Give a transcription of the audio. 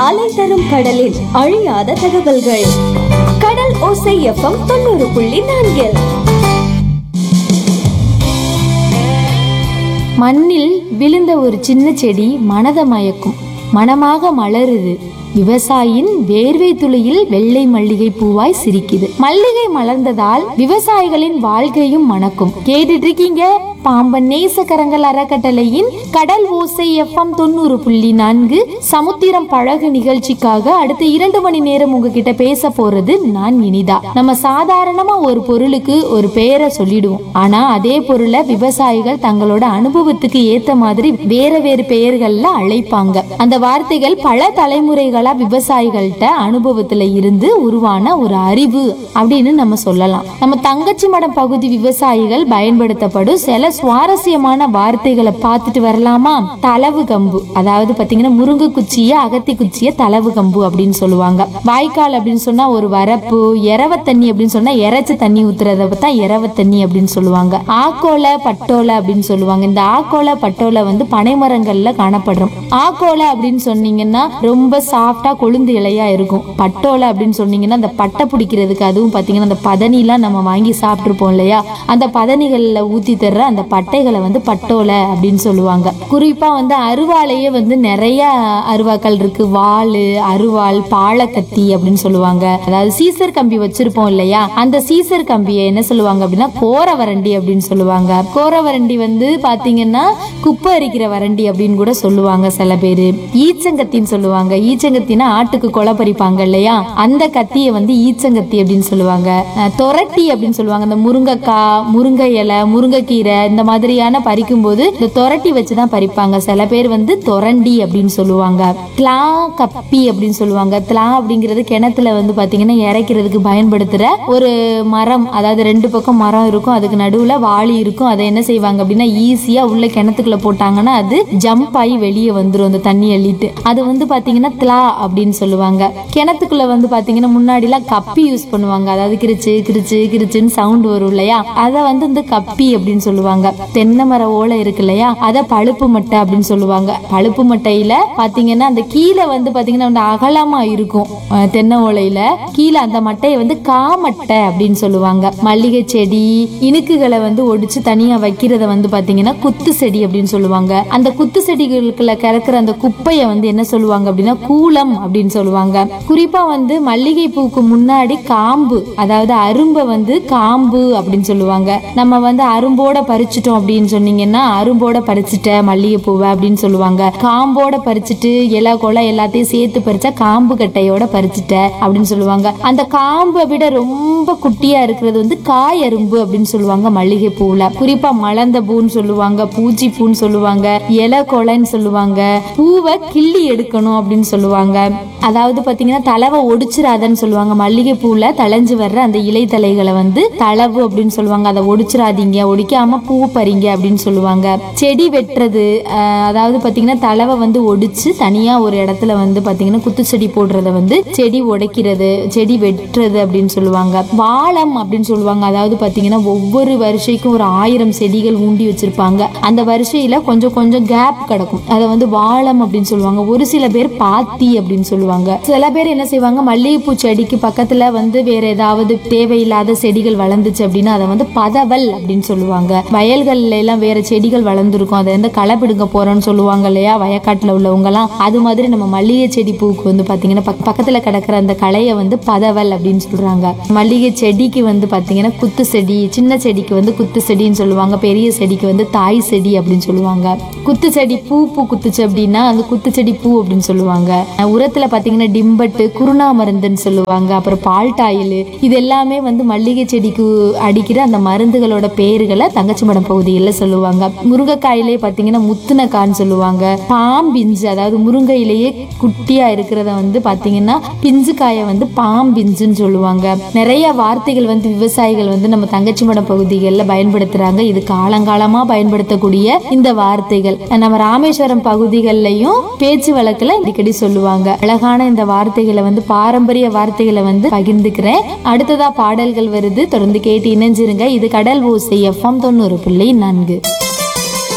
அலை தரும் கடலில் அழியாத தகவல்கள் கடல் ஓசை எஃப்எம் தொண்ணூறு புள்ளி நான்கில் மண்ணில் விழுந்த ஒரு சின்ன செடி மனதை மயக்கும் மனமாக மலருது விவசாயியின் வேர்வை துளியில் வெள்ளை மல்லிகை பூவாய் சிரிக்குது மல்லிகை மலர்ந்ததால் விவசாயிகளின் வாழ்க்கையும் மணக்கும் கேட்டுட்டு இருக்கீங்க பாம்பன் நேசக்கரங்கள் அறக்கட்டளையின் கடல் ஓசை எஃப்எம் தொண்ணூறு புள்ளி நான்கு சமுத்திரம் பழகு நிகழ்ச்சிக்காக அடுத்த இரண்டு மணி நேரம் உங்ககிட்ட பேச போறது நான் இனிதா நம்ம சாதாரணமா ஒரு பொருளுக்கு ஒரு பெயரை சொல்லிடுவோம் ஆனா அதே பொருளை விவசாயிகள் தங்களோட அனுபவத்துக்கு ஏத்த மாதிரி வேற வேறு பெயர்கள்ல அழைப்பாங்க அந்த வார்த்தைகள் பல தலைமுறைகளா விவசாயிகள்கிட்ட அனுபவத்துல இருந்து உருவான ஒரு அறிவு அப்படின்னு நம்ம சொல்லலாம் நம்ம தங்கச்சி மடம் பகுதி விவசாயிகள் பயன்படுத்தப்படும் சில சுவாரஸ்யமான வார்த்தைகளை பார்த்துட்டு வரலாமா தளவு கம்பு அதாவது பாத்தீங்கன்னா முருங்கை குச்சிய அகத்தி குச்சிய தளவு கம்பு அப்படின்னு சொல்லுவாங்க வாய்க்கால் அப்படின்னு சொன்னா ஒரு வரப்பு எரவ தண்ணி அப்படின்னு சொன்னா இறைச்சி தண்ணி ஊத்துறத தான் எரவ தண்ணி அப்படின்னு சொல்லுவாங்க ஆக்கோலை பட்டோலை அப்படின்னு சொல்லுவாங்க இந்த ஆக்கோலை பட்டோலை வந்து பனைமரங்கள்ல காணப்படுறோம் ஆக்கோலை அப்படின்னு சொன்னீங்கன்னா ரொம்ப சாஃப்டா கொழுந்து இலையா இருக்கும் பட்டோலை அப்படின்னு சொன்னீங்கன்னா அந்த பட்டை பிடிக்கிறதுக்கு அதுவும் பாத்தீங்கன்னா அந்த பதனிலாம் நம்ம வாங்கி சாப்பிட்டுருப்போம் இல்லையா அந்த பதனிகள்ல ஊத்தி தர்ற அந்த பட்டைகளை வந்து பட்டோலை அப்படின்னு சொல்லுவாங்க குறிப்பா வந்து அருவாளையே வந்து நிறைய அருவாக்கள் இருக்கு வாள் அருவாள் பாலக்கத்தி அப்படின்னு சொல்லுவாங்க அதாவது சீசர் கம்பி வச்சிருப்போம் இல்லையா அந்த சீசர் கம்பியை என்ன சொல்லுவாங்க அப்படின்னா கோரவரண்டி அப்படின்னு சொல்லுவாங்க கோரவரண்டி வந்து பாத்தீங்கன்னா குப்பை அரிக்கிற வரண்டி அப்படின்னு கூட சொல்லுவாங்க சில பேரு ஈச்சங்கத்தின்னு சொல்லுவாங்க ஈச்சங்கத்தினா ஆட்டுக்கு கொலை பறிப்பாங்க இல்லையா அந்த கத்தியை வந்து ஈச்சங்கத்தி அப்படின்னு சொல்லுவாங்க அஹ் தொரட்டி அப்படின்னு சொல்லுவாங்க இந்த முருங்கைக்காய் முருங்கை இலை முருங்கைக்கீரை இந்த மாதிரியான பறிக்கும் போது இந்த தொரட்டி வச்சுதான் பறிப்பாங்க சில பேர் வந்து தொரண்டி அப்படின்னு சொல்லுவாங்க திலா கப்பி அப்படின்னு சொல்லுவாங்க திலா அப்படிங்கிறது கிணத்துல வந்து பாத்தீங்கன்னா இறைக்கிறதுக்கு பயன்படுத்துற ஒரு மரம் அதாவது ரெண்டு பக்கம் மரம் இருக்கும் அதுக்கு நடுவுல வாளி இருக்கும் அதை என்ன செய்வாங்க அப்படின்னா ஈஸியா உள்ள கிணத்துக்குள்ள போட்டாங்கன்னா அது ஜம்ப் ஆகி வெளியே வந்துரும் அந்த தண்ணி அள்ளிட்டு அது வந்து பாத்தீங்கன்னா திலா அப்படின்னு சொல்லுவாங்க கிணத்துக்குள்ள வந்து பாத்தீங்கன்னா முன்னாடி எல்லாம் கப்பி யூஸ் பண்ணுவாங்க அதாவது கிரிச்சு கிரிச்சு கிரிச்சுன்னு சவுண்ட் வரும் இல்லையா அதை வந்து இந்த கப்பி அப்படின்னு சொல்லுவாங்க தென்னை மர ஓலை இருக்கு இல்லையா அதை பழுப்பு மட்டை அப்படின்னு சொல்லுவாங்க பழுப்பு மட்டையில பாத்தீங்கன்னா அந்த கீழே வந்து பாத்தீங்கன்னா வந்து அகலமா இருக்கும் அஹ் தென்னை ஓலையில கீழே அந்த மட்டையை வந்து காமட்டை அப்படின்னு சொல்லுவாங்க மல்லிகை செடி இனுக்குகளை வந்து ஒடிச்சு தனியா வைக்கிறத வந்து பாத்தீங்கன்னா குத்து செடி அப்படின்னு சொல்லுவாங்க அந்த குத்து செடிகளுக்குள்ள கிடக்குற அந்த குப்பையை வந்து என்ன சொல்லுவாங்க அப்படின்னா கூலம் அப்படின்னு சொல்லுவாங்க குறிப்பா வந்து மல்லிகை பூக்கு முன்னாடி காம்பு அதாவது அரும்பை வந்து காம்பு அப்படின்னு சொல்லுவாங்க நம்ம வந்து அரும்போட பறிச்சிட்டோம் அப்படின்னு சொன்னீங்கன்னா அரும்போட பறிச்சிட்ட மல்லிகை பூவை அப்படின்னு சொல்லுவாங்க காம்போட பறிச்சிட்டு இலை கொலை எல்லாத்தையும் சேர்த்து பறிச்சா காம்பு கட்டையோட பறிச்சிட்ட அப்படின்னு சொல்லுவாங்க அந்த காம்பை விட ரொம்ப குட்டியா இருக்கிறது வந்து காய் அரும்பு அப்படின்னு சொல்லுவாங்க மல்லிகை பூவுல குறிப்பா மலர்ந்த பூன்னு சொல்லுவாங்க பூச்சி பூன்னு சொல்லுவாங்க இலை கொலைன்னு சொல்லுவாங்க பூவை கிள்ளி எடுக்கணும் அப்படின்னு சொல்லுவாங்க அதாவது பாத்தீங்கன்னா தலவை ஒடிச்சிடாதன்னு சொல்லுவாங்க மல்லிகை பூல தளைஞ்சு வர்ற அந்த இலை தலைகளை வந்து தளவு அப்படின்னு சொல்லுவாங்க அதை ஒடிச்சிடாதீங்க ஒடிக்காம பூ பறிங்க அப்படின்னு சொல்லுவாங்க செடி வெட்டுறது அஹ், அதாவது பாத்தீங்கன்னா தலவை வந்து ஒடிச்சு தனியா ஒரு இடத்துல வந்து பாத்தீங்கன்னா குத்து செடி போடுறத வந்து செடி உடைக்கிறது செடி வெட்டுறது அப்படின்னு சொல்லுவாங்க வாழம் அப்படின்னு சொல்லுவாங்க அதாவது பாத்தீங்கன்னா ஒவ்வொரு வருஷைக்கும் ஒரு ஆயிரம் செடிகள் ஊண்டி வச்சிருப்பாங்க அந்த வரிசையில கொஞ்சம் கொஞ்சம் கேப் கிடக்கும் அதை வந்து வாழம் அப்படின்னு சொல்லுவாங்க ஒரு சில பேர் பாத்தி அப்படின்னு சொல்லுவாங்க சில பேர் என்ன செய்வாங்க மல்லிகைப்பூ செடிக்கு பக்கத்துல வந்து வேற ஏதாவது தேவையில்லாத செடிகள் வளர்ந்துச்சு அப்படின்னா அதை வந்து பதவல் அப்படின்னு சொல்லுவாங்க வயல்கள்ல எல்லாம் வேற செடிகள் வளர்ந்துருக்கும் அதை வந்து களை பிடுங்க போறோம்னு சொல்லுவாங்க இல்லையா வயக்காட்டுல உள்ளவங்க எல்லாம் அது மாதிரி நம்ம மல்லிகை செடி பூக்கு வந்து பாத்தீங்கன்னா பக்க- பக்கத்துல கிடக்குற அந்த களையை வந்து பதவல் அப்படின்னு சொல்றாங்க மல்லிகை செடிக்கு வந்து பாத்தீங்கன்னா குத்து செடி சின்ன செடிக்கு வந்து குத்து செடின்னு சொல்லுவாங்க பெரிய செடிக்கு வந்து தாய் செடி அப்படின்னு சொல்லுவாங்க குத்து செடி பூ பூ குத்துச்சு அப்படின்னா அந்த குத்து செடி பூ அப்படின்னு சொல்லுவாங்க அஹ் உரத்துல பாத்தீங்கன்னா டிம்பட்டு குருணா மருந்துன்னு சொல்லுவாங்க அப்புறம் பால்டாயில் இது எல்லாமே வந்து மல்லிகை செடிக்கு அடிக்கிற அந்த மருந்துகளோட பேருகளை தங்கச்சிமடம் பகுதிகளில் சொல்லுவாங்க முருங்கைக்காயிலே பாத்தீங்கன்னா முத்துனக்கான்னு சொல்லுவாங்க பாம்பிஞ்சு அதாவது முருங்கையிலேயே குட்டியா இருக்கிறத வந்து பாத்தீங்கன்னா பிஞ்சு காயை வந்து பாம்பிஞ்சுன்னு சொல்லுவாங்க நிறைய வார்த்தைகள் வந்து விவசாயிகள் வந்து நம்ம தங்கச்சிமடம் பகுதிகளில் பயன்படுத்துறாங்க இது காலங்காலமா பயன்படுத்தக்கூடிய இந்த வார்த்தைகள் நம்ம ராமேஸ்வரம் பகுதிகளிலையும் பேச்சு வழக்குல அடிக்கடி சொல்லுவாங்க அழகான இந்த வார்த்தைகளை வந்து பாரம்பரிய வார்த்தைகளை வந்து பகிர்ந்துக்கிறேன் அடுத்ததா பாடல்கள் வருது தொடர்ந்து கேட்டு இணைஞ்சிருங்க இது கடல் ஓசை எஃப்எம் தொண்ணூறு புள்ளி நான்கு